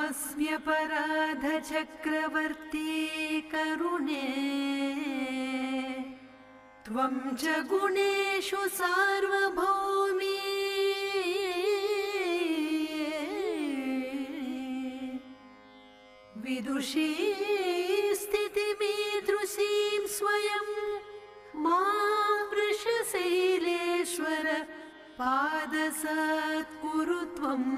त्वमस्म्यपराधचक्रवर्ती करुणे त्वं च गुणेषु सार्वभौमी विदुषी स्थितिमीदृशीं स्वयं मा वृषशैलेश्वर पादसत्कुरु त्वम्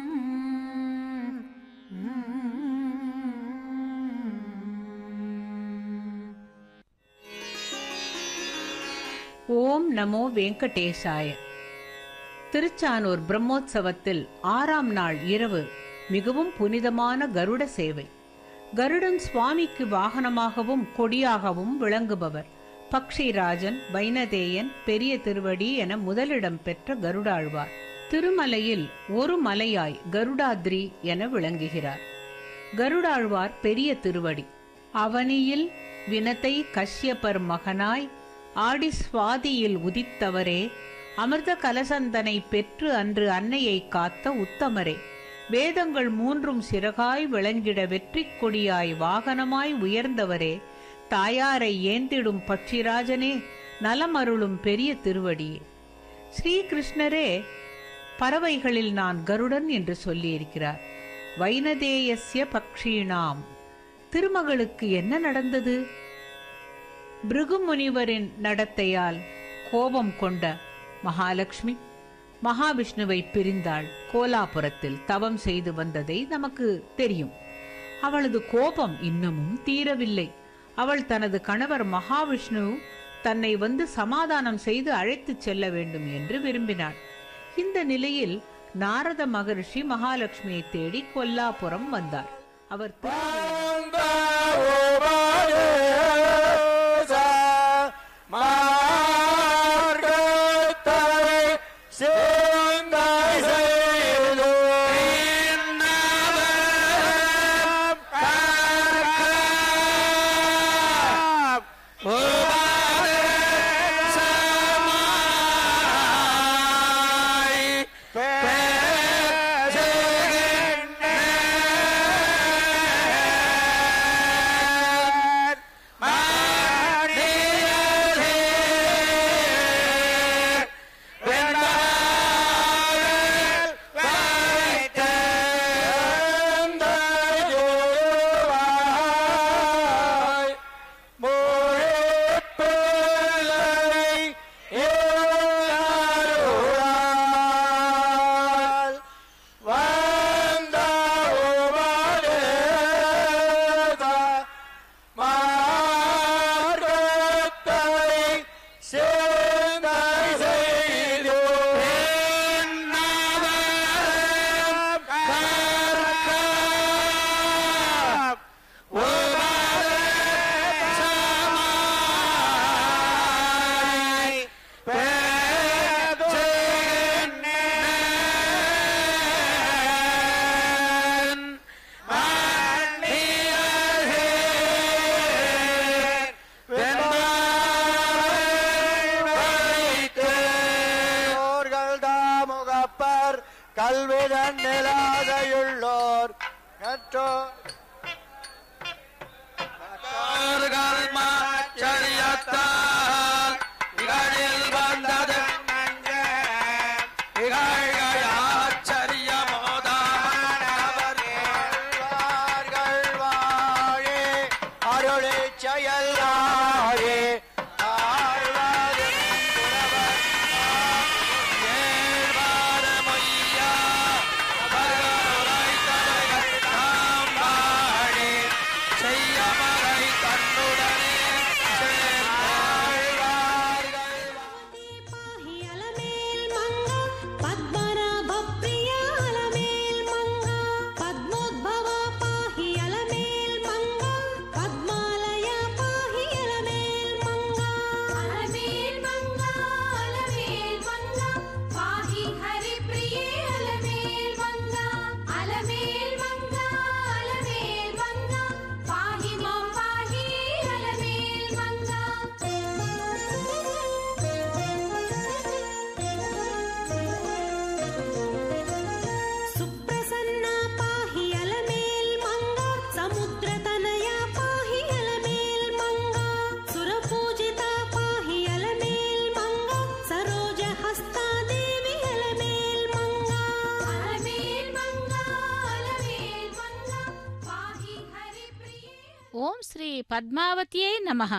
ஓம் நமோ வெங்கடேசாய திருச்சானூர் பிரம்மோற்சவத்தில் ஆறாம் நாள் இரவு மிகவும் புனிதமான கருட சேவை கருடன் சுவாமிக்கு வாகனமாகவும் கொடியாகவும் விளங்குபவர் பக்ஷிராஜன் வைனதேயன் பெரிய திருவடி என முதலிடம் பெற்ற கருடாழ்வார் திருமலையில் ஒரு மலையாய் கருடாத்ரி என விளங்குகிறார் கருடாழ்வார் பெரிய திருவடி அவனியில் வினத்தை கஷ்யப்பர் மகனாய் ஆடி சுவாதியில் உதித்தவரே அமிர்த கலசந்தனை பெற்று அன்று அன்னையை காத்த உத்தமரே வேதங்கள் மூன்றும் சிறகாய் விளங்கிட வெற்றிக் கொடியாய் வாகனமாய் உயர்ந்தவரே தாயாரை ஏந்திடும் பட்சிராஜனே நலமருளும் பெரிய திருவடியே ஸ்ரீகிருஷ்ணரே பறவைகளில் நான் கருடன் என்று சொல்லியிருக்கிறார் வைனதேயஸ்ய பக்ஷீணாம் திருமகளுக்கு என்ன நடந்தது பிருகு முனிவரின் நடத்தையால் கோபம் கொண்ட மகாலட்சுமி மகாவிஷ்ணுவை பிரிந்தாள் கோலாபுரத்தில் தவம் செய்து வந்ததை நமக்கு தெரியும் அவளது கோபம் இன்னமும் தீரவில்லை அவள் தனது கணவர் மகாவிஷ்ணு தன்னை வந்து சமாதானம் செய்து அழைத்துச் செல்ல வேண்டும் என்று விரும்பினாள் இந்த நிலையில் நாரத மகரிஷி மகாலட்சுமியை தேடி கொல்லாபுரம் வந்தார் அவர் திரு- தாமுகப்பர் கல்விதன் நிலாதையுள்ளோர் கற்றோ இகழில் வந்தது ஆழ்வார்கள் வாழே அருளை செயல் வாழே ஆழ்வாரும் புலவர் ஏழ்வார மொய்யா அவர்கள் உரைத்தவைகள் தாம் பத்மாவதியே நமஹ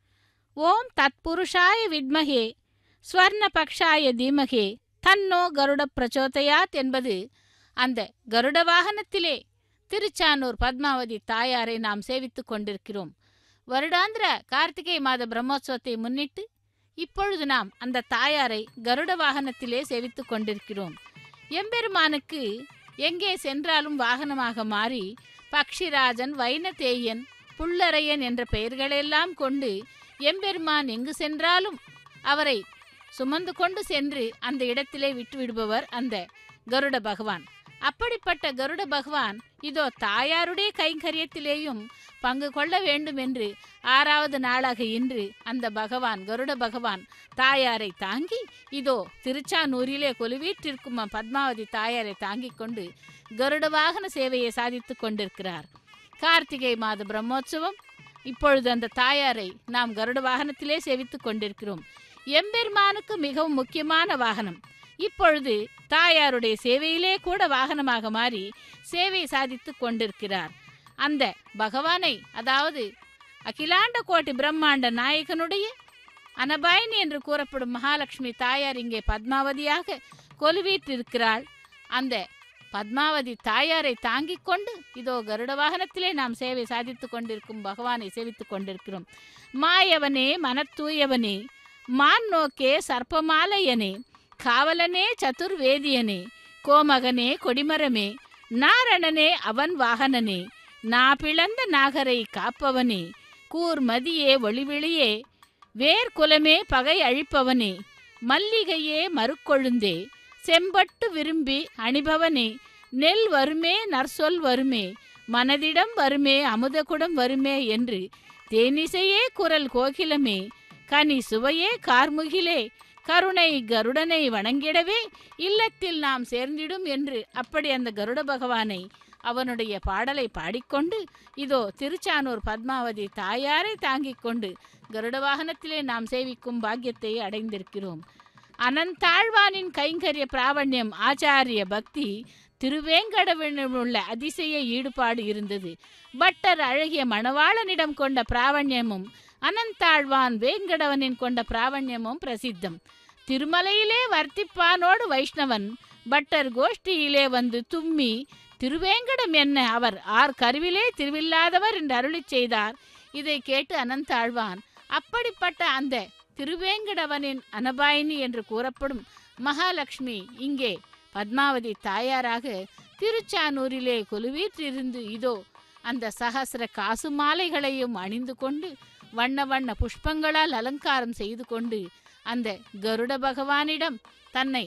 ஓம் தத்புருஷாய வித்மகே ஸ்வர்ணபக்ஷாய தீமகே தன்னோ கருட பிரச்சோதயாத் என்பது அந்த கருட வாகனத்திலே திருச்சானூர் பத்மாவதி தாயாரை நாம் சேவித்துக் கொண்டிருக்கிறோம் வருடாந்திர கார்த்திகை மாத பிரம்மோற்சவத்தை முன்னிட்டு இப்பொழுது நாம் அந்த தாயாரை கருட வாகனத்திலே சேவித்துக் கொண்டிருக்கிறோம் எம்பெருமானுக்கு எங்கே சென்றாலும் வாகனமாக மாறி பக்ஷிராஜன் வைனதேயன் புல்லரையன் என்ற பெயர்களெல்லாம் கொண்டு எம்பெருமான் எங்கு சென்றாலும் அவரை சுமந்து கொண்டு சென்று அந்த இடத்திலே விட்டு விடுபவர் அந்த கருட பகவான் அப்படிப்பட்ட கருட பகவான் இதோ தாயாருடைய கைங்கரியத்திலேயும் பங்கு கொள்ள வேண்டும் என்று ஆறாவது நாளாக இன்று அந்த பகவான் கருட பகவான் தாயாரை தாங்கி இதோ திருச்சானூரிலே கொலுவீற்றிருக்கும் பத்மாவதி தாயாரை தாங்கிக் கொண்டு கருட வாகன சேவையை சாதித்துக் கொண்டிருக்கிறார் கார்த்திகை மாத பிரம்மோற்சவம் இப்பொழுது அந்த தாயாரை நாம் கருட வாகனத்திலே சேவித்துக் கொண்டிருக்கிறோம் எம்பெருமானுக்கு மிகவும் முக்கியமான வாகனம் இப்பொழுது தாயாருடைய சேவையிலே கூட வாகனமாக மாறி சேவை சாதித்துக் கொண்டிருக்கிறார் அந்த பகவானை அதாவது அகிலாண்ட கோட்டி பிரம்மாண்ட நாயகனுடைய அனபாயினி என்று கூறப்படும் மகாலட்சுமி தாயார் இங்கே பத்மாவதியாக கொலுவீற்றிருக்கிறாள் அந்த பத்மாவதி தாயாரை தாங்கிக் கொண்டு இதோ கருட வாகனத்திலே நாம் சேவை சாதித்துக் கொண்டிருக்கும் பகவானை சேவித்துக் கொண்டிருக்கிறோம் மாயவனே மனத்தூயவனே மான் நோக்கே சர்ப்பமாலையனே காவலனே சதுர்வேதியனே கோமகனே கொடிமரமே நாரணனே அவன் வாகனனே நா பிளந்த நாகரை காப்பவனே கூர்மதியே ஒளிவிழியே வேர்குலமே பகை அழிப்பவனே மல்லிகையே மறுக்கொழுந்தே செம்பட்டு விரும்பி அணிபவனே நெல் வருமே நற்சொல் வருமே மனதிடம் வருமே அமுதகுடம் வருமே என்று தேனிசையே குரல் கோகிலமே கனி சுவையே கார்முகிலே கருணை கருடனை வணங்கிடவே இல்லத்தில் நாம் சேர்ந்திடும் என்று அப்படி அந்த கருட பகவானை அவனுடைய பாடலை பாடிக்கொண்டு இதோ திருச்சானூர் பத்மாவதி தாயாரை தாங்கிக் கொண்டு கருட வாகனத்திலே நாம் சேவிக்கும் பாக்கியத்தை அடைந்திருக்கிறோம் அனந்தாழ்வானின் கைங்கரிய பிராவண்யம் ஆச்சாரிய பக்தி திருவேங்கடவனிடம் உள்ள அதிசய ஈடுபாடு இருந்தது பட்டர் அழகிய மணவாளனிடம் கொண்ட பிராவண்யமும் அனந்தாழ்வான் வேங்கடவனின் கொண்ட பிராவண்யமும் பிரசித்தம் திருமலையிலே வர்த்திப்பானோடு வைஷ்ணவன் பட்டர் கோஷ்டியிலே வந்து தும்மி திருவேங்கடம் என்ன அவர் ஆர் கருவிலே திருவில்லாதவர் என்று அருளிச் செய்தார் இதை கேட்டு அனந்தாழ்வான் அப்படிப்பட்ட அந்த திருவேங்கடவனின் அனபாயினி என்று கூறப்படும் மகாலட்சுமி இங்கே பத்மாவதி தாயாராக திருச்சானூரிலே கொலுவீற்றிருந்து இதோ அந்த சகசிர காசு மாலைகளையும் அணிந்து கொண்டு வண்ண வண்ண புஷ்பங்களால் அலங்காரம் செய்து கொண்டு அந்த கருட பகவானிடம் தன்னை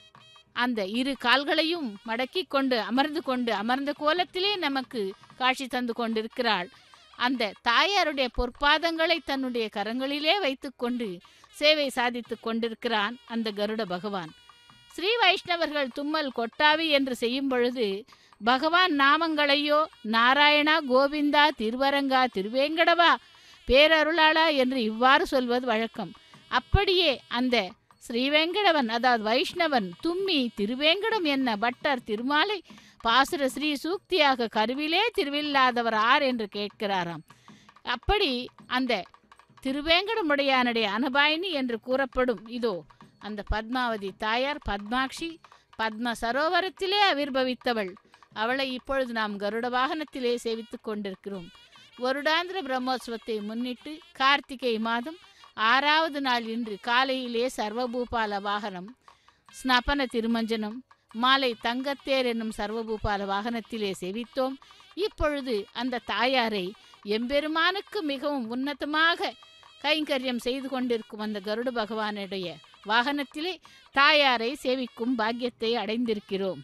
அந்த இரு கால்களையும் மடக்கிக் கொண்டு அமர்ந்து கொண்டு அமர்ந்த கோலத்திலே நமக்கு காட்சி தந்து கொண்டிருக்கிறாள் அந்த தாயாருடைய பொற்பாதங்களை தன்னுடைய கரங்களிலே வைத்துக்கொண்டு சேவை சாதித்துக் கொண்டிருக்கிறான் அந்த கருட பகவான் ஸ்ரீ வைஷ்ணவர்கள் தும்மல் கொட்டாவி என்று செய்யும் பொழுது பகவான் நாமங்களையோ நாராயணா கோவிந்தா திருவரங்கா திருவேங்கடவா பேரருளாளா என்று இவ்வாறு சொல்வது வழக்கம் அப்படியே அந்த ஸ்ரீவேங்கடவன் அதாவது வைஷ்ணவன் தும்மி திருவேங்கடம் என்ன பட்டர் திருமாலை பாசுர ஸ்ரீ சூக்தியாக கருவிலே திருவில்லாதவர் ஆர் என்று கேட்கிறாராம் அப்படி அந்த திருவேங்கடமுடையானுடைய அனபாயினி என்று கூறப்படும் இதோ அந்த பத்மாவதி தாயார் பத்மாக்ஷி பத்ம சரோவரத்திலே ஆவிர்பவித்தவள் அவளை இப்பொழுது நாம் கருட வாகனத்திலே சேவித்துக் கொண்டிருக்கிறோம் வருடாந்திர பிரம்மோற்சவத்தை முன்னிட்டு கார்த்திகை மாதம் ஆறாவது நாள் இன்று காலையிலே சர்வபூபால வாகனம் ஸ்னபன திருமஞ்சனம் மாலை தங்கத்தேர் என்னும் சர்வபூபால வாகனத்திலே செவித்தோம் இப்பொழுது அந்த தாயாரை எம்பெருமானுக்கு மிகவும் உன்னதமாக கைங்கரியம் செய்து கொண்டிருக்கும் அந்த கருட பகவானுடைய வாகனத்திலே தாயாரை சேவிக்கும் பாக்கியத்தை அடைந்திருக்கிறோம்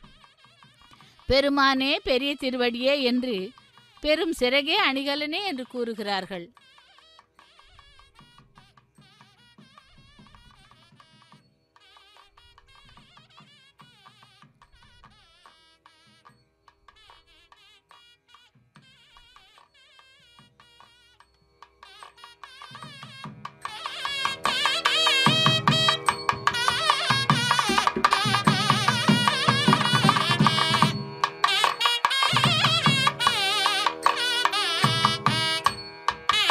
பெருமானே பெரிய திருவடியே என்று பெரும் சிறகே அணிகலனே என்று கூறுகிறார்கள் Thank you.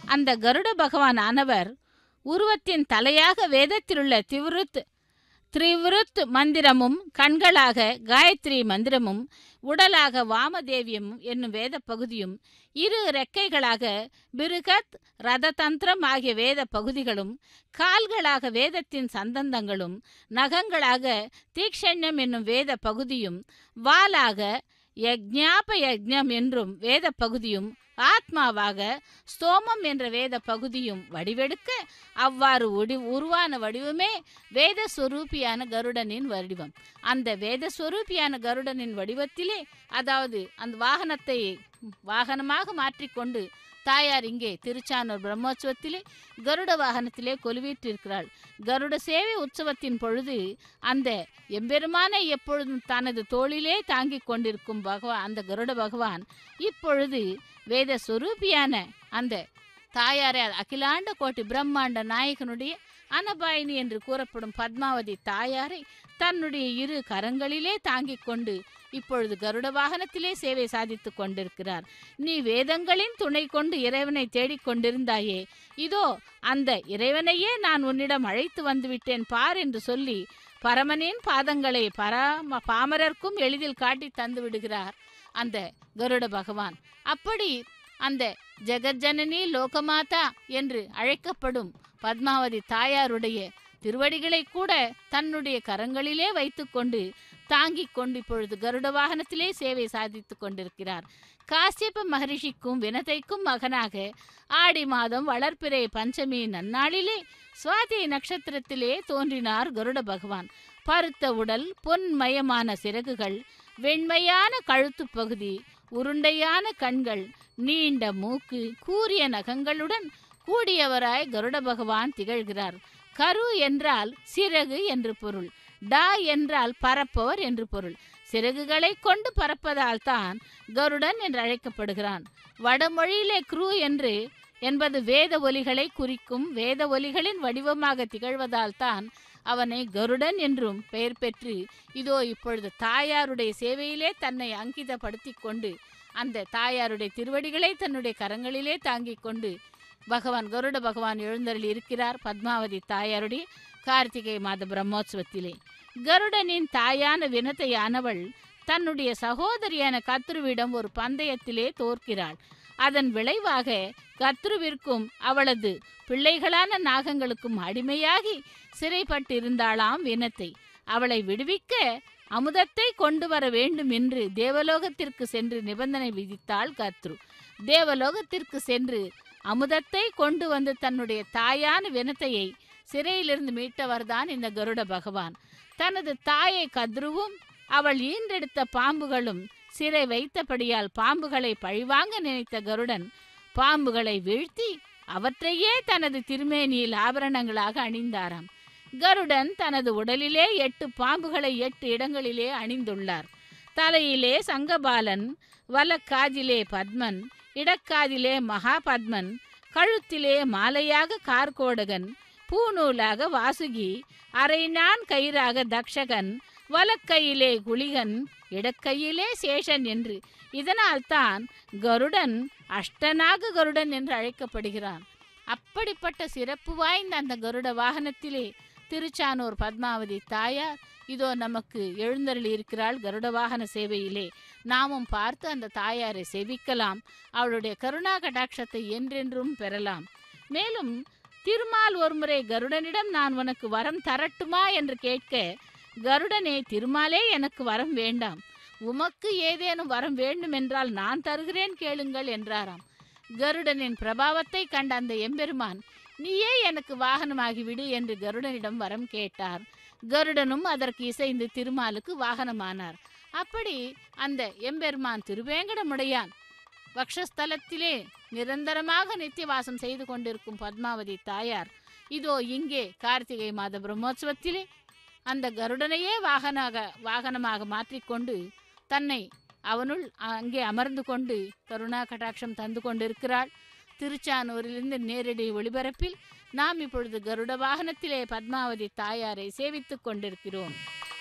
அந்த கருட பகவான் ஆனவர் உருவத்தின் தலையாக வேதத்திலுள்ள திவிருத் திரிவிருத் மந்திரமும் கண்களாக காயத்ரி மந்திரமும் உடலாக வாமதேவியம் என்னும் வேத பகுதியும் இரு ரெக்கைகளாக பிருகத் ரததந்திரம் ஆகிய வேத பகுதிகளும் கால்களாக வேதத்தின் சந்தந்தங்களும் நகங்களாக தீக்ஷண்யம் என்னும் வேத பகுதியும் வாலாக யஜ்ஞாப யஜ்ஞம் என்றும் வேத பகுதியும் ஆத்மாவாக ஸ்தோமம் என்ற வேத பகுதியும் வடிவெடுக்க அவ்வாறு ஒடி உருவான வடிவமே வேத ஸ்வரூபியான கருடனின் வடிவம் அந்த வேத ஸ்வரூபியான கருடனின் வடிவத்திலே அதாவது அந்த வாகனத்தை வாகனமாக மாற்றிக்கொண்டு தாயார் இங்கே திருச்சானூர் பிரம்மோற்சவத்திலே கருட வாகனத்திலே கொலுவீற்றிருக்கிறாள் கருட சேவை உற்சவத்தின் பொழுது அந்த எம்பெருமானை எப்பொழுதும் தனது தோளிலே தாங்கிக் கொண்டிருக்கும் பகவான் அந்த கருட பகவான் இப்பொழுது வேத சொரூபியான அந்த தாயாரை அகிலாண்ட கோட்டி பிரம்மாண்ட நாயகனுடைய அனபாயினி என்று கூறப்படும் பத்மாவதி தாயாரை தன்னுடைய இரு கரங்களிலே தாங்கிக் கொண்டு இப்பொழுது கருட வாகனத்திலே சேவை சாதித்துக் கொண்டிருக்கிறார் நீ வேதங்களின் துணை கொண்டு இறைவனை தேடிக் கொண்டிருந்தாயே இதோ அந்த இறைவனையே நான் உன்னிடம் அழைத்து வந்துவிட்டேன் பார் என்று சொல்லி பரமனின் பாதங்களை பராம பாமரர்க்கும் எளிதில் காட்டி தந்து விடுகிறார் அந்த கருட பகவான் அப்படி அந்த ஜெகஜனனி லோகமாதா என்று அழைக்கப்படும் பத்மாவதி தாயாருடைய திருவடிகளை கூட தன்னுடைய கரங்களிலே வைத்துக்கொண்டு தாங்கிக் கொண்டு இப்பொழுது கருட வாகனத்திலே சேவை சாதித்துக் கொண்டிருக்கிறார் காசியப்ப மகரிஷிக்கும் வினதைக்கும் மகனாக ஆடி மாதம் வளர்ப்பிறை பஞ்சமி நன்னாளிலே சுவாதி நட்சத்திரத்திலே தோன்றினார் கருட பகவான் பருத்த உடல் பொன்மயமான சிறகுகள் வெண்மையான கழுத்துப் பகுதி உருண்டையான கண்கள் நீண்ட மூக்கு கூரிய நகங்களுடன் கூடியவராய் கருட பகவான் திகழ்கிறார் கரு என்றால் சிறகு என்று பொருள் டா என்றால் பறப்பவர் என்று பொருள் சிறகுகளை கொண்டு பறப்பதால் தான் கருடன் என்று அழைக்கப்படுகிறான் வடமொழியிலே குரு என்று என்பது வேத ஒலிகளை குறிக்கும் வேத ஒலிகளின் வடிவமாக திகழ்வதால் தான் அவனை கருடன் என்றும் பெயர் பெற்று இதோ இப்பொழுது தாயாருடைய சேவையிலே தன்னை அங்கிதப்படுத்திக் கொண்டு அந்த தாயாருடைய திருவடிகளை தன்னுடைய கரங்களிலே தாங்கிக் கொண்டு பகவான் கருட பகவான் எழுந்தருளி இருக்கிறார் பத்மாவதி தாயாருடைய கார்த்திகை மாத பிரம்மோற்சவத்திலே கருடனின் தாயான வினத்தையானவள் தன்னுடைய சகோதரியான கத்ருவிடம் ஒரு பந்தயத்திலே தோற்கிறாள் அதன் விளைவாக கத்ருவிற்கும் அவளது பிள்ளைகளான நாகங்களுக்கும் அடிமையாகி சிறைப்பட்டிருந்தாளாம் வினத்தை அவளை விடுவிக்க அமுதத்தை கொண்டு வர வேண்டும் என்று தேவலோகத்திற்கு சென்று நிபந்தனை விதித்தாள் கத்ரு தேவலோகத்திற்கு சென்று அமுதத்தை கொண்டு வந்து தன்னுடைய தாயான வினத்தையை சிறையிலிருந்து மீட்டவர்தான் இந்த கருட பகவான் தனது தாயை கத்ருவும் அவள் ஈன்றெடுத்த பாம்புகளும் சிறை வைத்தபடியால் பாம்புகளை பழிவாங்க நினைத்த கருடன் பாம்புகளை வீழ்த்தி அவற்றையே தனது திருமேனியில் ஆபரணங்களாக அணிந்தாராம் கருடன் தனது உடலிலே எட்டு பாம்புகளை எட்டு இடங்களிலே அணிந்துள்ளார் தலையிலே சங்கபாலன் வலக்காதிலே பத்மன் இடக்காதிலே மகாபத்மன் கழுத்திலே மாலையாக கார்கோடகன் பூநூலாக வாசுகி அரைநான் கயிறாக தக்ஷகன் வலக்கையிலே குளிகன் இடக்கையிலே சேஷன் என்று இதனால்தான் கருடன் அஷ்டநாக கருடன் என்று அழைக்கப்படுகிறான் அப்படிப்பட்ட சிறப்பு வாய்ந்த அந்த கருட வாகனத்திலே திருச்சானூர் பத்மாவதி தாயார் இதோ நமக்கு எழுந்தருளி இருக்கிறாள் கருட வாகன சேவையிலே நாமும் பார்த்து அந்த தாயாரை சேவிக்கலாம் அவளுடைய கருணா கடாட்சத்தை என்றென்றும் பெறலாம் மேலும் திருமால் ஒருமுறை கருடனிடம் நான் உனக்கு வரம் தரட்டுமா என்று கேட்க கருடனே திருமாலே எனக்கு வரம் வேண்டாம் உமக்கு ஏதேனும் வரம் வேண்டுமென்றால் நான் தருகிறேன் கேளுங்கள் என்றாராம் கருடனின் பிரபாவத்தை கண்ட அந்த எம்பெருமான் நீயே எனக்கு வாகனமாகி விடு என்று கருடனிடம் வரம் கேட்டார் கருடனும் அதற்கு இசைந்து திருமாலுக்கு வாகனமானார் அப்படி அந்த எம்பெருமான் திருவேங்கடமுடையான் வக்ஷஸ்தலத்திலே நிரந்தரமாக நித்தியவாசம் செய்து கொண்டிருக்கும் பத்மாவதி தாயார் இதோ இங்கே கார்த்திகை மாத பிரம்மோற்சவத்திலே அந்த கருடனையே வாகனாக வாகனமாக மாற்றிக்கொண்டு தன்னை அவனுள் அங்கே அமர்ந்து கொண்டு கருணா கடாட்சம் தந்து கொண்டிருக்கிறாள் திருச்சானூரிலிருந்து நேரடி ஒளிபரப்பில் நாம் இப்பொழுது கருட வாகனத்திலே பத்மாவதி தாயாரை சேவித்துக் கொண்டிருக்கிறோம்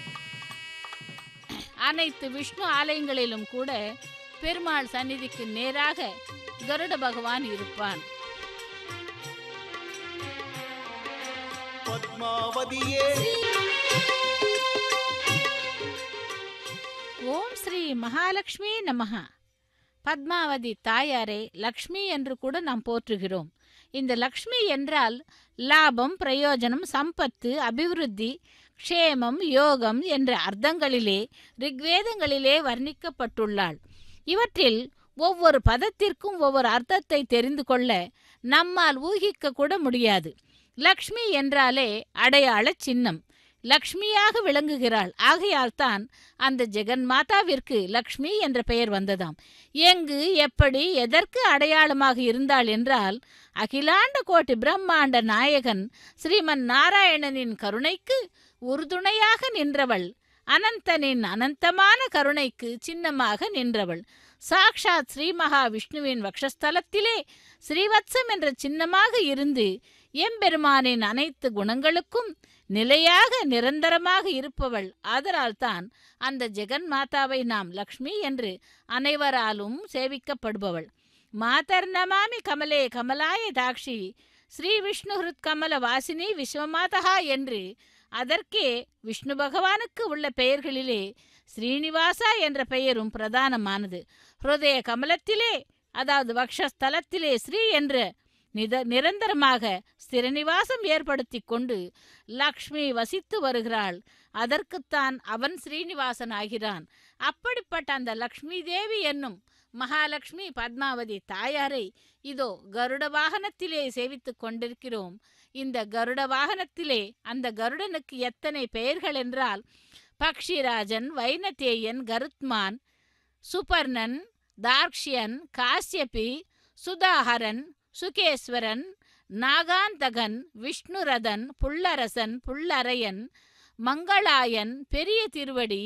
அனைத்து விஷ்ணு ஆலயங்களிலும் கூட பெருமாள் சந்நிதிக்கு நேராக கருட பகவான் இருப்பான் பத்மாவதியே ஓம் ஸ்ரீ மகாலட்சுமி நமஹ பத்மாவதி தாயாரை லக்ஷ்மி என்று கூட நாம் போற்றுகிறோம் இந்த லக்ஷ்மி என்றால் லாபம் பிரயோஜனம் சம்பத்து அபிவிருத்தி க்ஷேமம் யோகம் என்ற அர்த்தங்களிலே ரிக்வேதங்களிலே வர்ணிக்கப்பட்டுள்ளாள் இவற்றில் ஒவ்வொரு பதத்திற்கும் ஒவ்வொரு அர்த்தத்தை தெரிந்து கொள்ள நம்மால் ஊகிக்க கூட முடியாது லக்ஷ்மி என்றாலே அடையாள சின்னம் லக்ஷ்மியாக விளங்குகிறாள் ஆகையால் தான் அந்த ஜெகன் மாதாவிற்கு லக்ஷ்மி என்ற பெயர் வந்ததாம் எங்கு எப்படி எதற்கு அடையாளமாக இருந்தாள் என்றால் அகிலாண்ட கோட்டி பிரம்மாண்ட நாயகன் ஸ்ரீமன் நாராயணனின் கருணைக்கு உறுதுணையாக நின்றவள் அனந்தனின் அனந்தமான கருணைக்கு சின்னமாக நின்றவள் சாக்ஷாத் ஸ்ரீ மகாவிஷ்ணுவின் வக்ஷஸ்தலத்திலே ஸ்ரீவத்சம் என்ற சின்னமாக இருந்து எம்பெருமானின் அனைத்து குணங்களுக்கும் நிலையாக நிரந்தரமாக இருப்பவள் ஆதலால்தான் அந்த ஜெகன் மாதாவை நாம் லக்ஷ்மி என்று அனைவராலும் சேவிக்கப்படுபவள் மாதர் நமாமி கமலே கமலாய தாக்ஷி ஸ்ரீ விஷ்ணு ஹிருத் கமல வாசினி விஸ்வமாதா என்று அதற்கே விஷ்ணு பகவானுக்கு உள்ள பெயர்களிலே ஸ்ரீனிவாசா என்ற பெயரும் பிரதானமானது ஹிருதய கமலத்திலே அதாவது வக்ஷஸ்தலத்திலே ஸ்ரீ என்ற நித நிரந்தரமாக ஸ்திரநிவாசம் ஏற்படுத்தி கொண்டு லக்ஷ்மி வசித்து வருகிறாள் அதற்குத்தான் அவன் ஸ்ரீனிவாசன் ஆகிறான் அப்படிப்பட்ட அந்த லக்ஷ்மி தேவி என்னும் மகாலட்சுமி பத்மாவதி தாயாரை இதோ கருட வாகனத்திலே சேவித்துக் கொண்டிருக்கிறோம் இந்த கருட வாகனத்திலே அந்த கருடனுக்கு எத்தனை பெயர்கள் என்றால் பக்ஷிராஜன் வைனதேயன் கருத்மான் சுபர்ணன் தார்க்ஷ்யன் காசியபி சுதாகரன் சுகேஸ்வரன் நாகாந்தகன் விஷ்ணுரதன் புல்லரசன் புல்லரையன் மங்களாயன் பெரிய திருவடி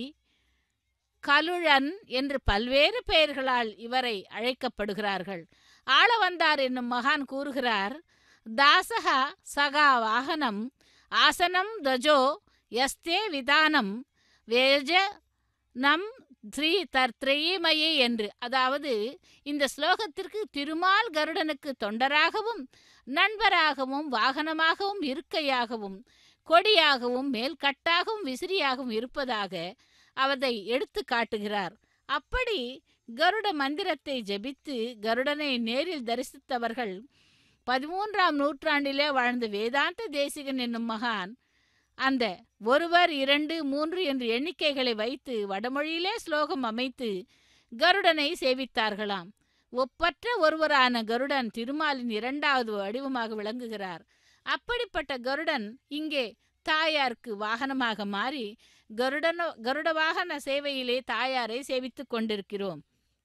கலுழன் என்று பல்வேறு பெயர்களால் இவரை அழைக்கப்படுகிறார்கள் ஆளவந்தார் என்னும் மகான் கூறுகிறார் தாசகா சகா வாகனம் ஆசனம் தஜோ யஸ்தே விதானம் வேஜ நம் ஸ்ரீ தர்த்ரயீமயே என்று அதாவது இந்த ஸ்லோகத்திற்கு திருமால் கருடனுக்கு தொண்டராகவும் நண்பராகவும் வாகனமாகவும் இருக்கையாகவும் கொடியாகவும் மேல்கட்டாகவும் விசிறியாகவும் இருப்பதாக அவதை எடுத்து காட்டுகிறார் அப்படி கருட மந்திரத்தை ஜெபித்து கருடனை நேரில் தரிசித்தவர்கள் பதிமூன்றாம் நூற்றாண்டிலே வாழ்ந்த வேதாந்த தேசிகன் என்னும் மகான் அந்த ஒருவர் இரண்டு மூன்று என்று எண்ணிக்கைகளை வைத்து வடமொழியிலே ஸ்லோகம் அமைத்து கருடனை சேவித்தார்களாம் ஒப்பற்ற ஒருவரான கருடன் திருமாலின் இரண்டாவது வடிவமாக விளங்குகிறார் அப்படிப்பட்ட கருடன் இங்கே தாயாருக்கு வாகனமாக மாறி கருடன கருட வாகன சேவையிலே தாயாரை சேவித்துக் கொண்டிருக்கிறோம்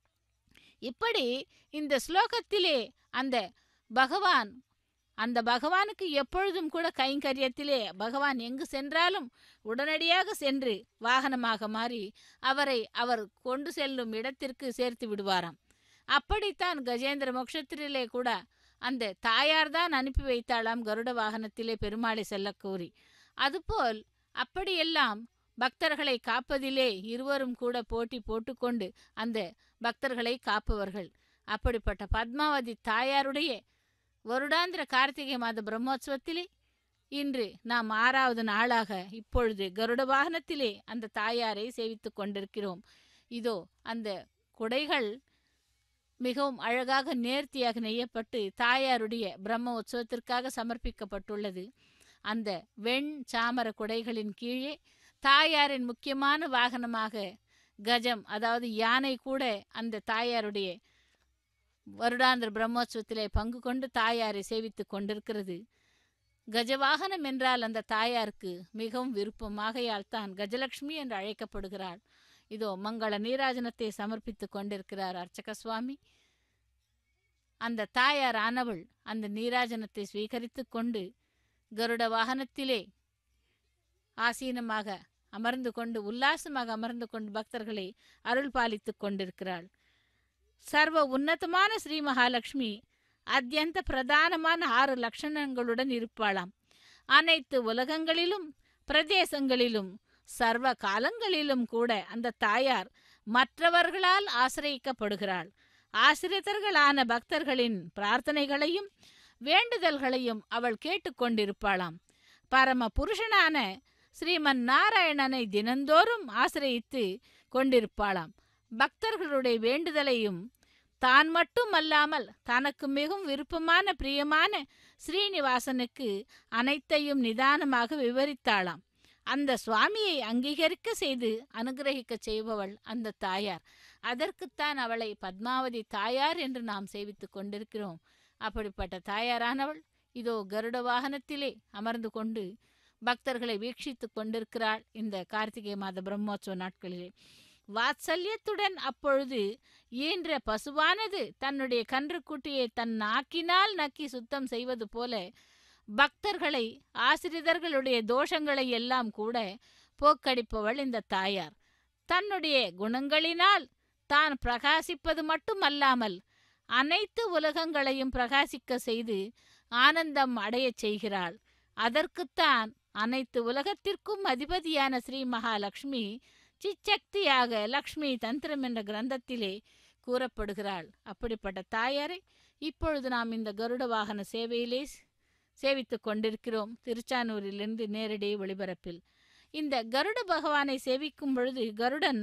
இப்படி இந்த ஸ்லோகத்திலே அந்த பகவான் அந்த பகவானுக்கு எப்பொழுதும் கூட கைங்கரியத்திலே பகவான் எங்கு சென்றாலும் உடனடியாக சென்று வாகனமாக மாறி அவரை அவர் கொண்டு செல்லும் இடத்திற்கு சேர்த்து விடுவாராம் அப்படித்தான் கஜேந்திர மோட்சத்திலே கூட அந்த தாயார் தான் அனுப்பி வைத்தாளாம் கருட வாகனத்திலே பெருமாளை செல்லக் கோரி அதுபோல் அப்படியெல்லாம் பக்தர்களை காப்பதிலே இருவரும் கூட போட்டி போட்டுக்கொண்டு அந்த பக்தர்களை காப்பவர்கள் அப்படிப்பட்ட பத்மாவதி தாயாருடைய வருடாந்திர கார்த்திகை மாத பிரம்மோற்சவத்திலே இன்று நாம் ஆறாவது நாளாக இப்பொழுது கருட வாகனத்திலே அந்த தாயாரை சேவித்துக் கொண்டிருக்கிறோம் இதோ அந்த குடைகள் மிகவும் அழகாக நேர்த்தியாக நெய்யப்பட்டு தாயாருடைய பிரம்ம உற்சவத்திற்காக சமர்ப்பிக்கப்பட்டுள்ளது அந்த வெண் சாமர குடைகளின் கீழே தாயாரின் முக்கியமான வாகனமாக கஜம் அதாவது யானை கூட அந்த தாயாருடைய வருடாந்திர பிரம்மோற்சவத்திலே பங்கு கொண்டு தாயாரை சேவித்துக் கொண்டிருக்கிறது கஜவாகனம் என்றால் அந்த தாயாருக்கு மிகவும் விருப்பமாகையால் தான் கஜலட்சுமி என்று அழைக்கப்படுகிறாள் இதோ மங்கள நீராஜனத்தை சமர்ப்பித்துக் கொண்டிருக்கிறார் அர்ச்சக சுவாமி அந்த தாயார் ஆனவள் அந்த நீராஜனத்தை ஸ்வீகரித்துக் கொண்டு கருட வாகனத்திலே ஆசீனமாக அமர்ந்து கொண்டு உல்லாசமாக அமர்ந்து கொண்டு பக்தர்களை அருள் பாலித்துக் கொண்டிருக்கிறாள் சர்வ உன்னதமான ஸ்ரீ மகாலட்சுமி அத்தியந்த பிரதானமான ஆறு லட்சணங்களுடன் இருப்பாளாம் அனைத்து உலகங்களிலும் பிரதேசங்களிலும் சர்வ காலங்களிலும் கூட அந்த தாயார் மற்றவர்களால் ஆசிரியக்கப்படுகிறாள் ஆசிரியர்களான பக்தர்களின் பிரார்த்தனைகளையும் வேண்டுதல்களையும் அவள் கேட்டுக்கொண்டிருப்பாளாம் பரம புருஷனான ஸ்ரீமன் நாராயணனை தினந்தோறும் ஆசிரயித்து கொண்டிருப்பாளாம் பக்தர்களுடைய வேண்டுதலையும் தான் மட்டும் அல்லாமல் தனக்கு மிகவும் விருப்பமான பிரியமான ஸ்ரீனிவாசனுக்கு அனைத்தையும் நிதானமாக விவரித்தாளாம் அந்த சுவாமியை அங்கீகரிக்க செய்து அனுகிரகிக்க செய்பவள் அந்த தாயார் அதற்குத்தான் அவளை பத்மாவதி தாயார் என்று நாம் சேவித்துக் கொண்டிருக்கிறோம் அப்படிப்பட்ட தாயாரானவள் இதோ கருட வாகனத்திலே அமர்ந்து கொண்டு பக்தர்களை வீட்சித்துக் கொண்டிருக்கிறாள் இந்த கார்த்திகை மாத பிரம்மோற்சவ நாட்களிலே வாத்சல்யத்துடன் அப்பொழுது ஈன்ற பசுவானது தன்னுடைய கன்றுக்குட்டியை தன் நாக்கினால் நக்கி சுத்தம் செய்வது போல பக்தர்களை ஆசிரியர்களுடைய தோஷங்களை எல்லாம் கூட போக்கடிப்பவள் இந்த தாயார் தன்னுடைய குணங்களினால் தான் பிரகாசிப்பது மட்டுமல்லாமல் அனைத்து உலகங்களையும் பிரகாசிக்க செய்து ஆனந்தம் அடையச் செய்கிறாள் அதற்குத்தான் அனைத்து உலகத்திற்கும் அதிபதியான ஸ்ரீ மகாலட்சுமி சிச்சக்தியாக லக்ஷ்மி தந்திரம் என்ற கிரந்தத்திலே கூறப்படுகிறாள் அப்படிப்பட்ட தாயாரை இப்பொழுது நாம் இந்த கருட வாகன சேவையிலே சேவித்துக் கொண்டிருக்கிறோம் திருச்சானூரிலிருந்து நேரடி ஒளிபரப்பில் இந்த கருட பகவானை சேவிக்கும் பொழுது கருடன்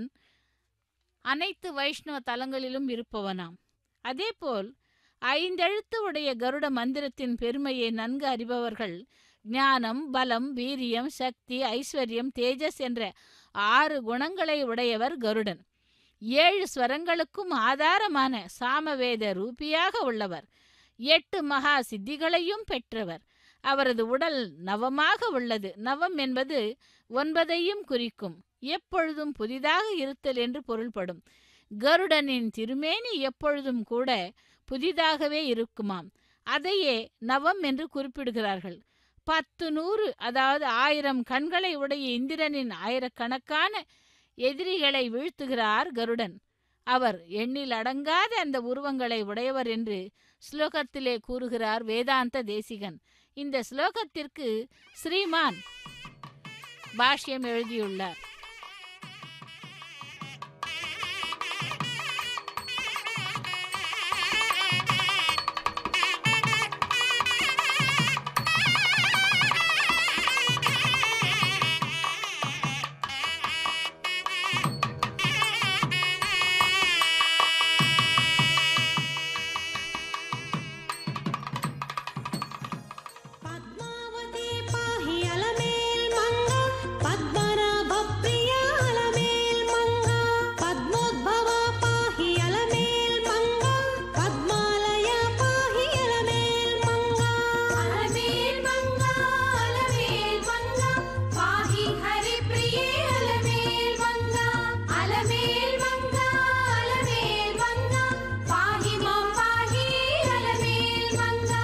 அனைத்து வைஷ்ணவ தலங்களிலும் இருப்பவனாம் அதேபோல் ஐந்தெழுத்து உடைய கருட மந்திரத்தின் பெருமையை நன்கு அறிபவர்கள் ஞானம் பலம் வீரியம் சக்தி ஐஸ்வர்யம் தேஜஸ் என்ற ஆறு குணங்களை உடையவர் கருடன் ஏழு ஸ்வரங்களுக்கும் ஆதாரமான சாமவேத ரூபியாக உள்ளவர் எட்டு மகா சித்திகளையும் பெற்றவர் அவரது உடல் நவமாக உள்ளது நவம் என்பது ஒன்பதையும் குறிக்கும் எப்பொழுதும் புதிதாக இருத்தல் என்று பொருள்படும் கருடனின் திருமேனி எப்பொழுதும் கூட புதிதாகவே இருக்குமாம் அதையே நவம் என்று குறிப்பிடுகிறார்கள் பத்து நூறு அதாவது ஆயிரம் கண்களை உடைய இந்திரனின் ஆயிரக்கணக்கான எதிரிகளை வீழ்த்துகிறார் கருடன் அவர் எண்ணில் அடங்காத அந்த உருவங்களை உடையவர் என்று ஸ்லோகத்திலே கூறுகிறார் வேதாந்த தேசிகன் இந்த ஸ்லோகத்திற்கு ஸ்ரீமான் பாஷ்யம் எழுதியுள்ளார் பத்மாவதி பாஹி அலமேல் மங்கா பத்மநாப பிரியா அலமேல் மங்கா பத்மோத்பவ பாஹி அலமேல் மங்கா பத்மாலய பாஹி அலமேல் மங்கா அலமேல் மங்கா அலமேல் மங்கா பாஹி ஹரி பிரியே அலமேல் மங்கா அலமேல் மங்கா அலமேல் மங்கா பாஹி மாம் பாஹி அலமேல் மங்கா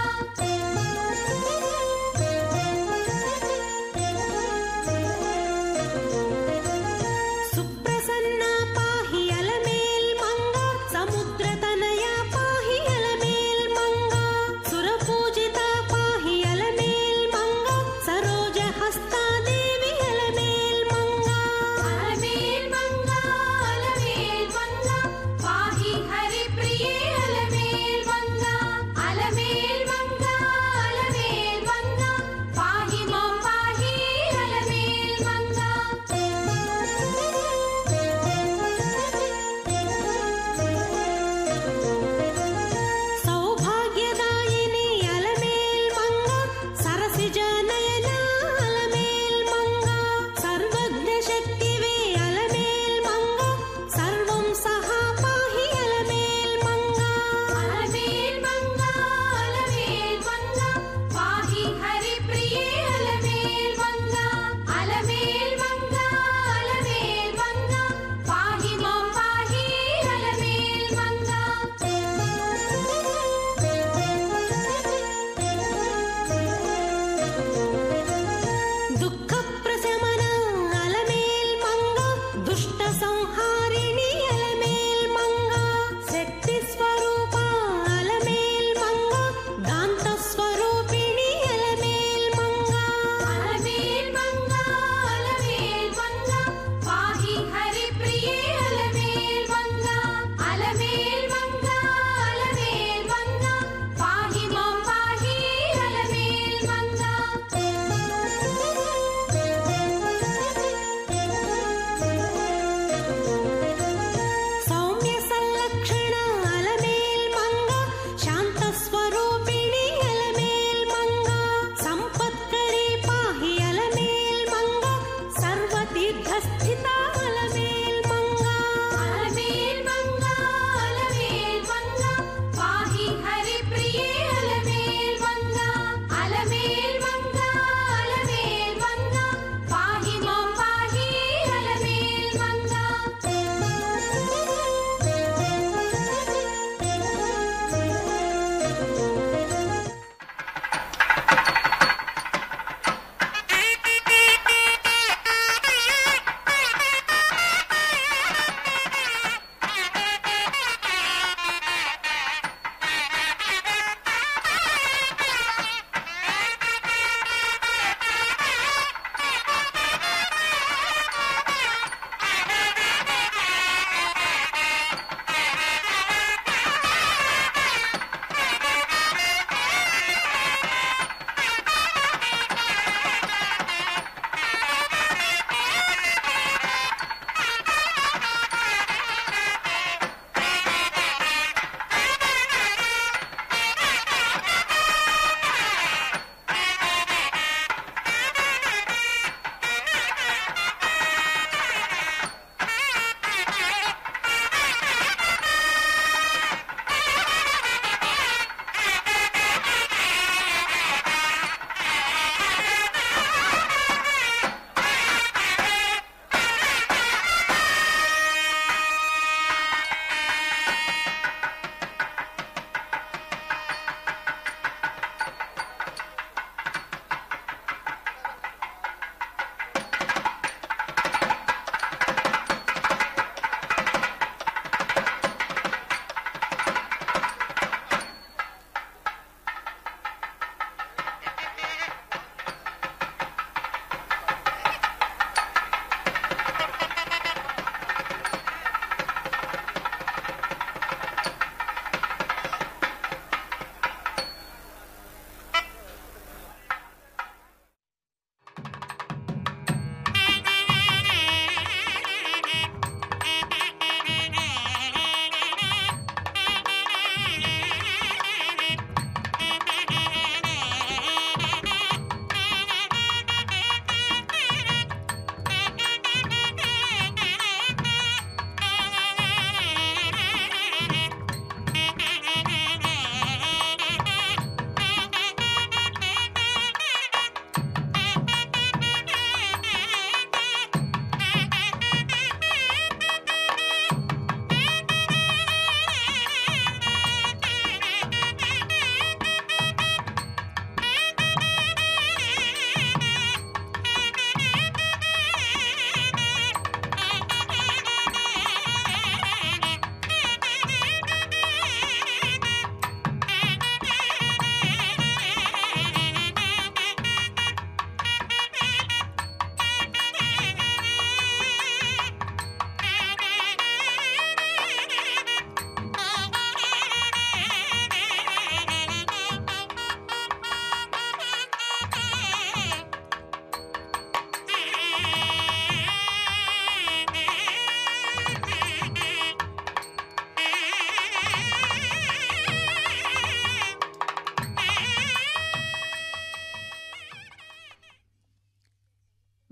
சுப்ரசன்னா பாஹி அலமேல் மங்கா சமுத்திரதனயா பாஹி அலமேல் மங்கா சுரபூஜிதா பாஹி அலமேல் மங்கா சரோஜஹஸ்தா தேவி அலமேல் மங்கா அலமேல் மங்கா அலமேல் மங்கா பாஹி ஹரி பிரியே அலமேல் மங்கா அலமேல் மங்கா அலமேல் மங்கா பாஹி மாம் பாஹி அலமேல் மங்கா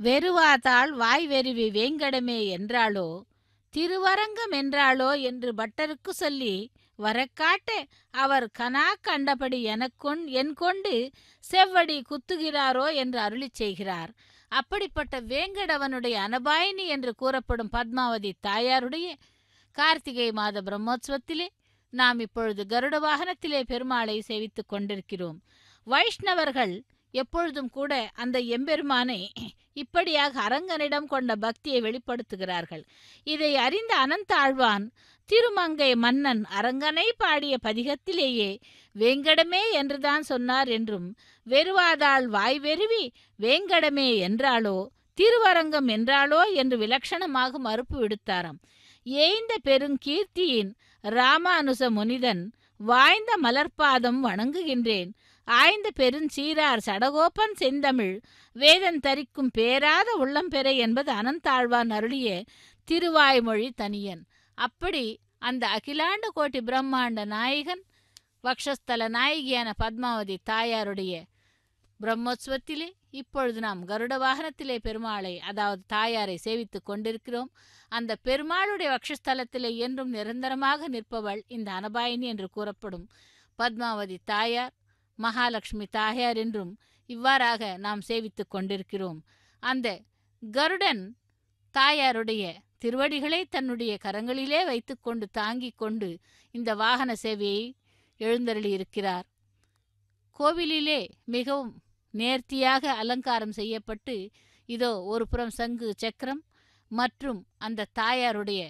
வெறுவாதாள் வாய் வெறுவி வேங்கடமே என்றாளோ திருவரங்கம் என்றாளோ என்று பட்டருக்கு சொல்லி வரக்காட்ட அவர் கனா கண்டபடி எனக்கொண் என் கொண்டு செவ்வடி குத்துகிறாரோ என்று அருளிச் செய்கிறார் அப்படிப்பட்ட வேங்கடவனுடைய அனபாயினி என்று கூறப்படும் பத்மாவதி தாயாருடைய கார்த்திகை மாத பிரம்மோற்சவத்திலே நாம் இப்பொழுது கருட வாகனத்திலே பெருமாளை சேவித்துக் கொண்டிருக்கிறோம் வைஷ்ணவர்கள் எப்பொழுதும் கூட அந்த எம்பெருமானை இப்படியாக அரங்கனிடம் கொண்ட பக்தியை வெளிப்படுத்துகிறார்கள் இதை அறிந்த அனந்த ஆழ்வான் திருமங்கை மன்னன் அரங்கனை பாடிய பதிகத்திலேயே வேங்கடமே என்றுதான் சொன்னார் என்றும் வெறுவாதாள் வாய் வெறுவி வேங்கடமே என்றாளோ திருவரங்கம் என்றாளோ என்று விலட்சணமாக மறுப்பு விடுத்தாராம் ஏய்ந்த பெருங்கீர்த்தியின் ராமானுச முனிதன் வாய்ந்த மலர்பாதம் வணங்குகின்றேன் ஆய்ந்த பெருஞ்சீரார் சடகோப்பன் செந்தமிழ் வேதன் தரிக்கும் பேராத உள்ளம் பெற என்பது அனந்தாழ்வான் அருளிய திருவாய்மொழி தனியன் அப்படி அந்த அகிலாண்ட கோட்டி பிரம்மாண்ட நாயகன் வக்ஷஸ்தல நாயகியான பத்மாவதி தாயாருடைய பிரம்மோத்சவத்திலே இப்பொழுது நாம் கருட வாகனத்திலே பெருமாளை அதாவது தாயாரை சேவித்துக் கொண்டிருக்கிறோம் அந்த பெருமாளுடைய வக்ஷஸ்தலத்திலே என்றும் நிரந்தரமாக நிற்பவள் இந்த அனபாயினி என்று கூறப்படும் பத்மாவதி தாயார் மகாலட்சுமி தாயார் என்றும் இவ்வாறாக நாம் சேவித்துக் கொண்டிருக்கிறோம் அந்த கருடன் தாயாருடைய திருவடிகளை தன்னுடைய கரங்களிலே வைத்துக்கொண்டு தாங்கிக் கொண்டு இந்த வாகன சேவையை எழுந்தருளி இருக்கிறார் கோவிலிலே மிகவும் நேர்த்தியாக அலங்காரம் செய்யப்பட்டு இதோ ஒரு புறம் சங்கு சக்கரம் மற்றும் அந்த தாயாருடைய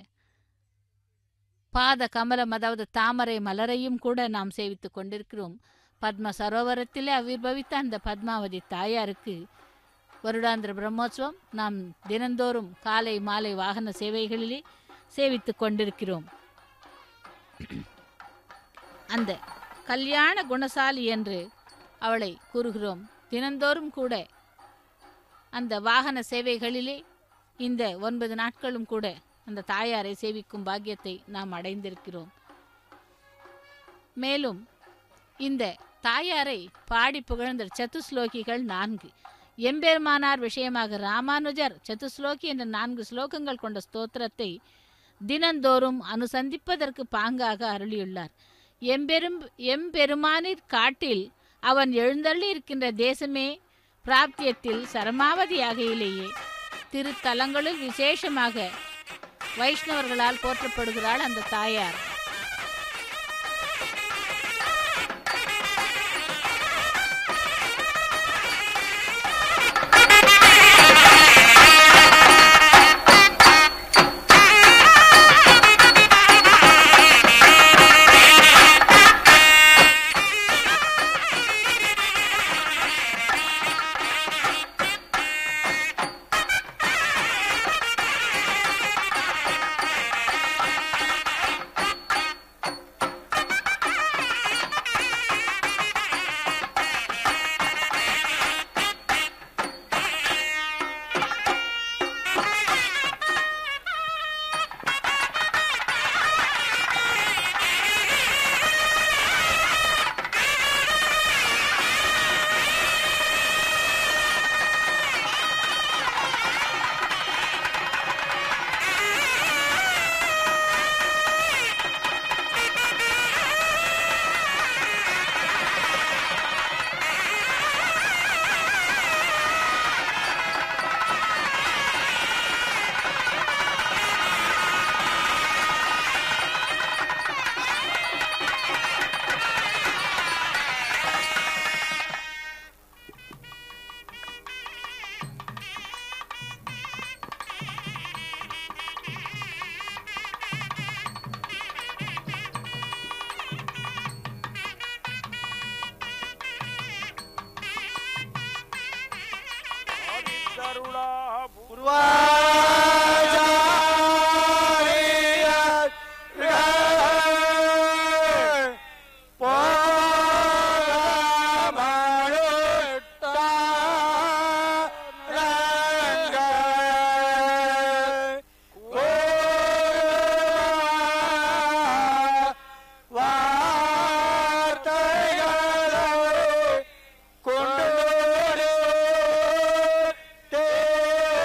பாத கமலம் அதாவது தாமரை மலரையும் கூட நாம் சேவித்துக் கொண்டிருக்கிறோம் பத்ம சரோவரத்திலே ஆவிர்பவித்த அந்த பத்மாவதி தாயாருக்கு வருடாந்திர பிரம்மோற்சவம் நாம் தினந்தோறும் காலை மாலை வாகன சேவைகளிலே சேவித்துக் கொண்டிருக்கிறோம் அந்த கல்யாண குணசாலி என்று அவளை கூறுகிறோம் தினந்தோறும் கூட அந்த வாகன சேவைகளிலே இந்த ஒன்பது நாட்களும் கூட அந்த தாயாரை சேவிக்கும் பாக்கியத்தை நாம் அடைந்திருக்கிறோம் மேலும் இந்த தாயாரை பாடி புகழ்ந்த சத்துஸ்லோகிகள் நான்கு எம்பெருமானார் விஷயமாக ராமானுஜர் சத்துஸ்லோகி என்ற நான்கு ஸ்லோகங்கள் கொண்ட ஸ்தோத்திரத்தை தினந்தோறும் அனுசந்திப்பதற்கு பாங்காக அருளியுள்ளார் எம்பெரும் எம்பெருமானிற் காட்டில் அவன் எழுந்தள்ளி இருக்கின்ற தேசமே பிராப்தியத்தில் சரமாவதியாகையிலேயே திருத்தலங்களில் விசேஷமாக வைஷ்ணவர்களால் போற்றப்படுகிறாள் அந்த தாயார் கொண்டு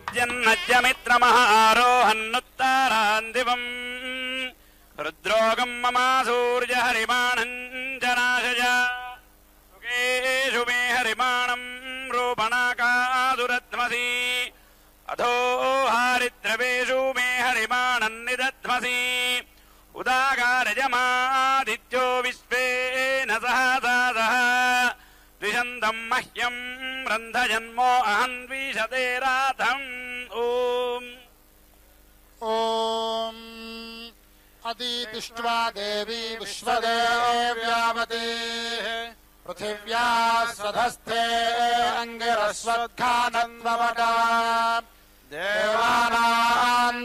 नद्यन्नद्यमित्रमहारोहन्नुत्तारान्दिवम् रुद्रोगम् ममासूर्यहरिमाणञ्जनाशय सुखेषु मे हरिमाणम् रूपणाकादुरध्मसि अधो हारिद्रवेषु मे हरिमाणम् निदध्मसि उदागारजमादित्यो विश्वेन सह सह द्विषन्तम् मह्यम् रन्धजन्मो अहम् द्विषते राधम् ओम् ॐ अतीतिष्ट्वा देवी विश्वदेव्यावतेः पृथिव्या स्वधस्थे अङ्गिरस्वत्खानन्वमटा देवानाम्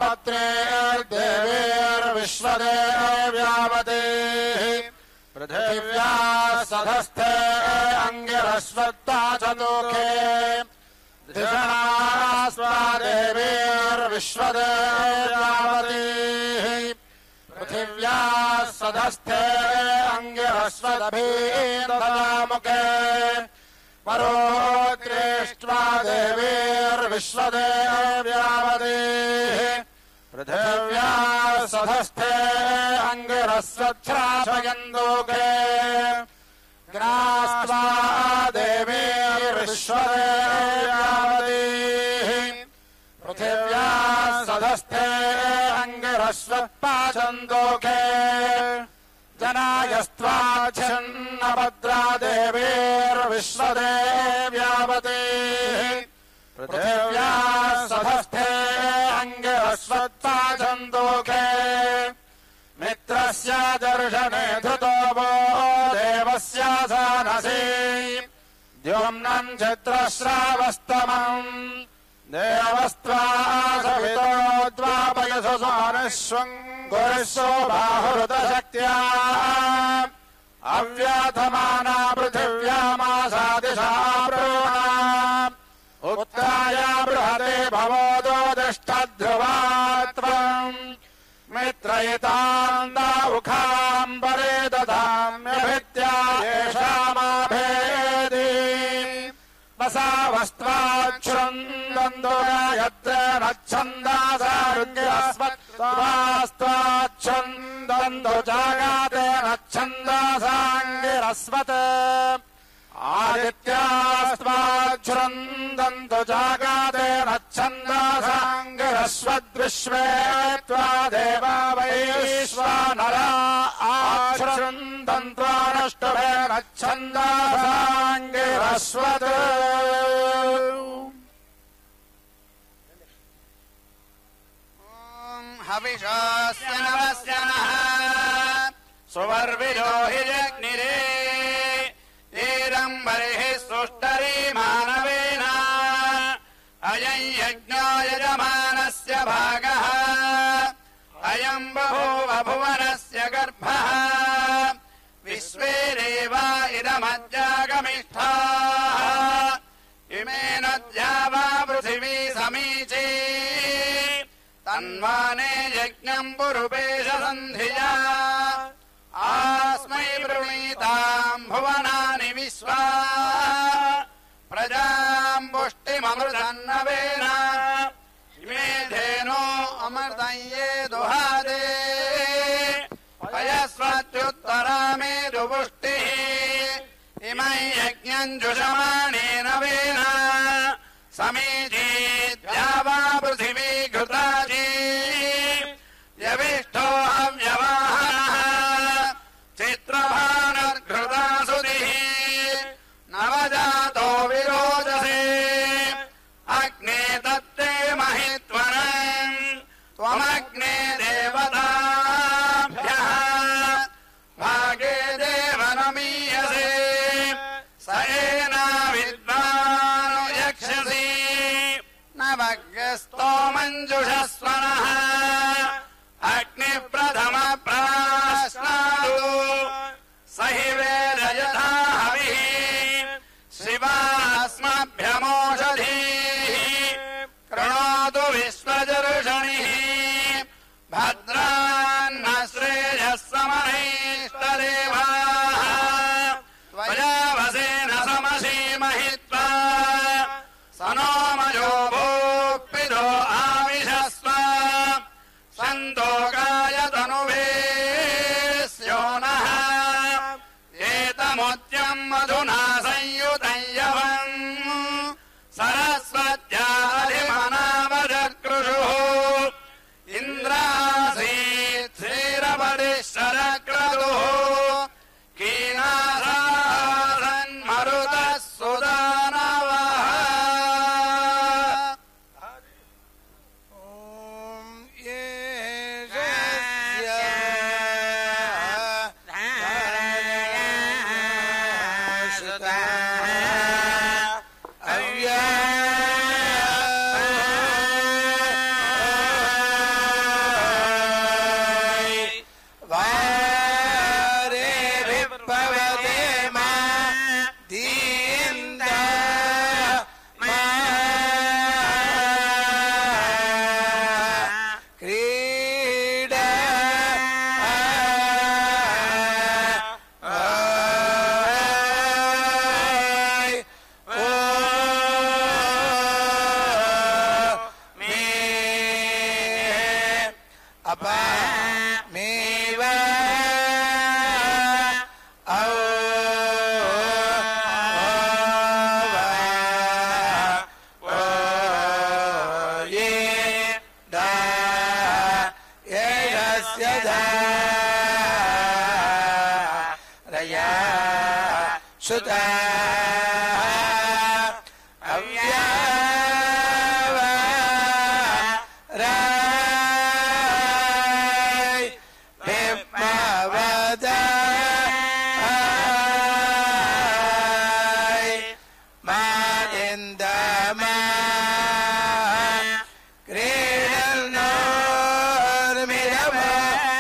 त्वापत्रेर्देवेर्विश्वदेव्यावतेः पृथिव्या सधस्थे अङ्गिरस्वत्ता च लोके देवीर्विश्वदेव्यावतीः पृथिव्या सधस्थे अङ्गिरस्वदभीन्दमुखे परोग्रेष्ट्वा देवीर्विश्वदेव्यावतीः पृथिव्या सधस्थे अङ्गिरस्वच्छ्राशयन्दोके ग्रास्त्वा देवीर्विश्वदेव्यावतीः पृथिव्या सधस्थे अङ्गिरस्वत्पाचन्दोके जनायस्त्वाच्छन्नभद्रा देवीर्विश्वदेव्यावतीः पृथिव्या सधस्थे अङ्गिरस्वत्पाचन्दोके मित्रस्य दर्शने धृतो वो देवस्य सानसि द्योम्नम् चित्रश्रावस्तमम् देवस्त्वा सवितो द्वापयसु सोनश्वम् गुरुस्वो बाहुरुतशक्त्या अव्याथमाना पृथिव्यामासादिशा प्रोणा उत्थाय बृहते भवोदो दष्टध्रुवात्वम् मित्रयितान्दामुखाम्बरे ददाम्यभित्या येषामाभेदि वसावस्त्वाच्छृन्दन्तो यत्र नच्छन्दासारुण्यस्वत्वास्त्वाच्छन्दन्तो जागाते नच्छन्दासाङ्गिरस्वत् आदित्यास्त्वाच्छृन्दन्तु जागाते नच्छन्दासाङ्गिरस्वद्विश्वे त्वा देवा वैश्वानरा आच्छृन्दन्त्वानष्टभे नच्छन्दासाङ्गिरस्वत् हविषस्य नवस्य नः सुवर्विजो हि जग्निरे ईरम् बर्हिः सुष्टरी मानवेन अयम् यज्ञो यजमानस्य भागः अयम् बभूव भुवनस्य गर्भः विश्वे देवा इदमज्जागमिष्ठाः इमेन द्यावा पृथिवी समीची तन्वाने यज्ञम् पुरुपेश सन्धिया आस्मै वृणीताम् भुवनानि विश्वा प्रजाम् पुष्टिममृतन्नवेन इमे धेनो अमृतम् ये दुहादे पयस्वत्युत्तरा मे दुपुष्टिः इमै यज्ञम् जुषमाणेन वेन समीची द्यावा पृथिवी घृताची यविष्ठो अव्यवाहनः चित्रभानुर्घृता सुधिः नवजातो विरोचसे अग्ने तत्ते महित्वरम् त्वमग्ने देवताभ्यः भागे देव नमीयसे स एना विद्वानो यक्षसि न भग्यस्तो मञ्जुषस्वनः अग्नि रया सुता अव्याय भिप्पवदाय मादिन्दमा क्रीडन्नोर्मिरमा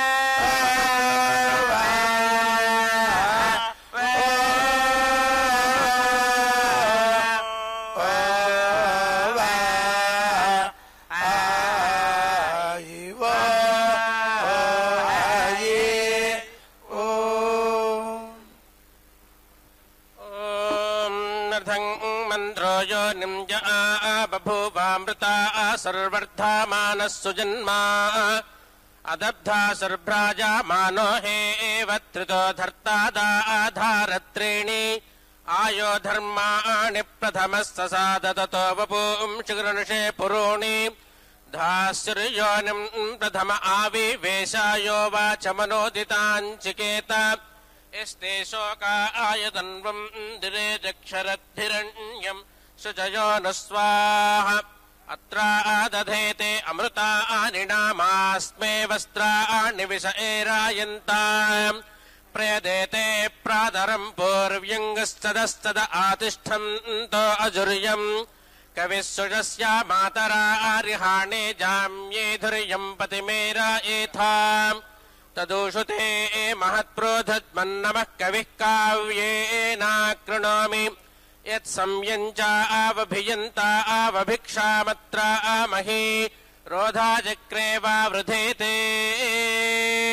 मन्त्रो यो निम्ज बभूवामृता सर्वर्धामानः सुजन्मा अदब्धा सर्भ्राजामानो हे एव त्रितो धर्तादाधारत्रीणि आयो धर्माणि प्रथमः ससादतो वपुंषि गृणुषे पुरोणि धास्युर्योनिम् प्रथम आविवेशायो वाचमनोदिताञ्चिकेत यस्ते शोकायतन्वम् दिरे चक्षरद्धिरण्यम् शुचयो न स्वाहा अत्रादधेते अमृतानि नामास्मे वस्त्राणि विष एरायन्ताम् प्रयदेते प्रातरम् पूर्व्यङ्गस्तदस्तद आतिष्ठन्तो अजुर्यम् कविः सुजस्या मातरा आर्यहाणे जाम्येधुर्यम् पतिमेरा एथा तदूषुते महत्प्रोधद्मन्नमः कविः काव्येनाकृणोमि यत्संयञ्चा आवभियन्ता आवभिक्षामत्रा आमहि रोधाचक्रे वा वृधेते